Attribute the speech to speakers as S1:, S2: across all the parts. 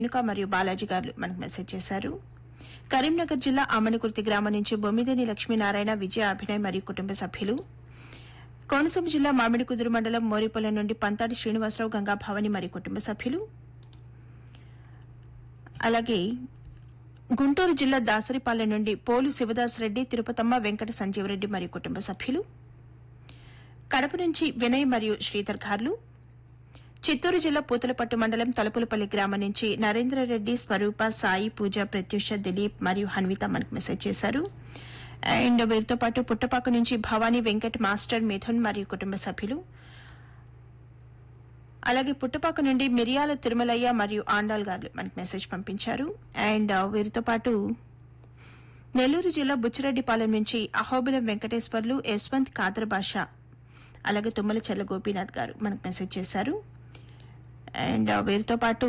S1: రేణుక మరియు బాలాజీ గారు మనకు మెసేజ్ చేశారు కరీంనగర్ జిల్లా ఆమనికుర్తి గ్రామం నుంచి బొమ్మిదేని లక్ష్మీనారాయణ విజయ అభినయ్ మరియు కుటుంబ సభ్యులు కోనసీమ జిల్లా మామిడికుదురు మండలం మోరిపొలం నుండి పంతాడి శ్రీనివాసరావు గంగా భవాని మరియు కుటుంబ సభ్యులు అలాగే గుంటూరు జిల్లా దాసరిపాలెం నుండి పోలు శివదాస్ రెడ్డి తిరుపతమ్మ వెంకట సంజీవరెడ్డి మరియు కుటుంబ సభ్యులు కడప నుంచి వినయ్ మరియు శ్రీధర్ గార్లు చిత్తూరు జిల్లా పూతలపట్టు మండలం తలుపులపల్లి గ్రామం నుంచి నరేంద్రరెడ్డి స్వరూప సాయి పూజ ప్రత్యూష దిలీప్ మరియు హన్విత మనకు మెసేజ్ చేశారు అండ్ వీరితో పాటు పుట్టపాక నుంచి భవానీ వెంకట్ మాస్టర్ మిథున్ మరియు కుటుంబ సభ్యులు అలాగే పుట్టపాక నుండి మిరియాల తిరుమలయ్య మరియు ఆండాల్ గారు మనకు మెసేజ్ పంపించారు అండ్ వీరితో పాటు నెల్లూరు జిల్లా బుచ్చిరెడ్డిపాలెం నుంచి అహోబిలం వెంకటేశ్వర్లు యశ్వంత్ కాదర్ బాషా అలాగే తుమ్మల చెల్ల గోపీనాథ్ గారు మనకు మెసేజ్ చేశారు అండ్ వీరితో పాటు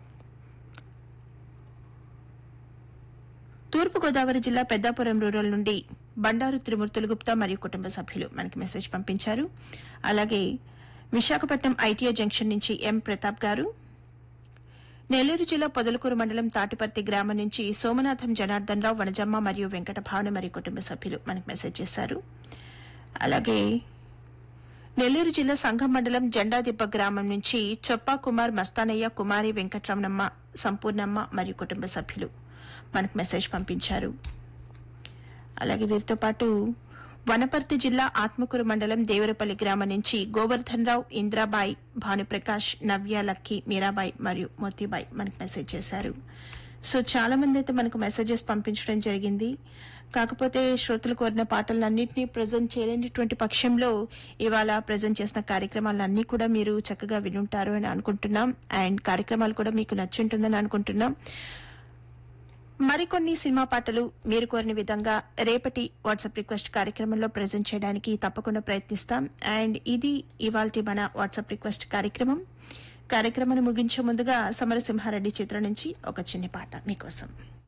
S1: తూర్పుగోదావరి జిల్లా పెద్దాపురం రూరల్ నుండి బండారు త్రిమూర్తులు గుప్తా మరియు కుటుంబ సభ్యులు మనకి మెసేజ్ పంపించారు అలాగే విశాఖపట్నం ఐటీఐ జంక్షన్ నుంచి ఎం ప్రతాప్ గారు నెల్లూరు జిల్లా పొదలకూరు మండలం తాటిపర్తి గ్రామం నుంచి సోమనాథం జనార్దన్ రావు వనజమ్మ మరియు వెంకట భావన మరియు కుటుంబ సభ్యులు మనకు మెసేజ్ చేశారు అలాగే నెల్లూరు జిల్లా సంఘం మండలం జెండాదిబ్బ గ్రామం నుంచి చొప్పా కుమార్ మస్తానయ్య కుమారి వెంకట్రమణమ్మ సంపూర్ణమ్మ మరియు కుటుంబ సభ్యులు మనకు మెసేజ్ పంపించారు అలాగే వీరితో పాటు వనపర్తి జిల్లా ఆత్మకూరు మండలం దేవరపల్లి గ్రామం నుంచి గోవర్ధన్ రావు ఇంద్రాబాయి భానుప్రకాష్ నవ్య లక్కీ మీరాబాయి మరియు మోతీబాయి మనకు మెసేజ్ చేశారు సో చాలా మంది అయితే మనకు మెసేజెస్ పంపించడం జరిగింది కాకపోతే శ్రోతలు కోరిన పాటలన్నింటినీ ప్రజెంట్ చేయలేనటువంటి పక్షంలో ఇవాళ ప్రజెంట్ చేసిన కార్యక్రమాలన్నీ కూడా మీరు చక్కగా వినుంటారు అని అనుకుంటున్నాం అండ్ కార్యక్రమాలు కూడా మీకు నచ్చుంటుందని అనుకుంటున్నాం మరికొన్ని సినిమా పాటలు మీరు కోరిన విధంగా రేపటి వాట్సాప్ రిక్వెస్ట్ కార్యక్రమంలో ప్రజెంట్ చేయడానికి తప్పకుండా ప్రయత్నిస్తాం అండ్ ఇది ఇవాల్టి మన వాట్సాప్ రిక్వెస్ట్ కార్యక్రమం కార్యక్రమాన్ని ముగించే ముందుగా సమరసింహారెడ్డి చిత్రం నుంచి ఒక చిన్న పాట మీకోసం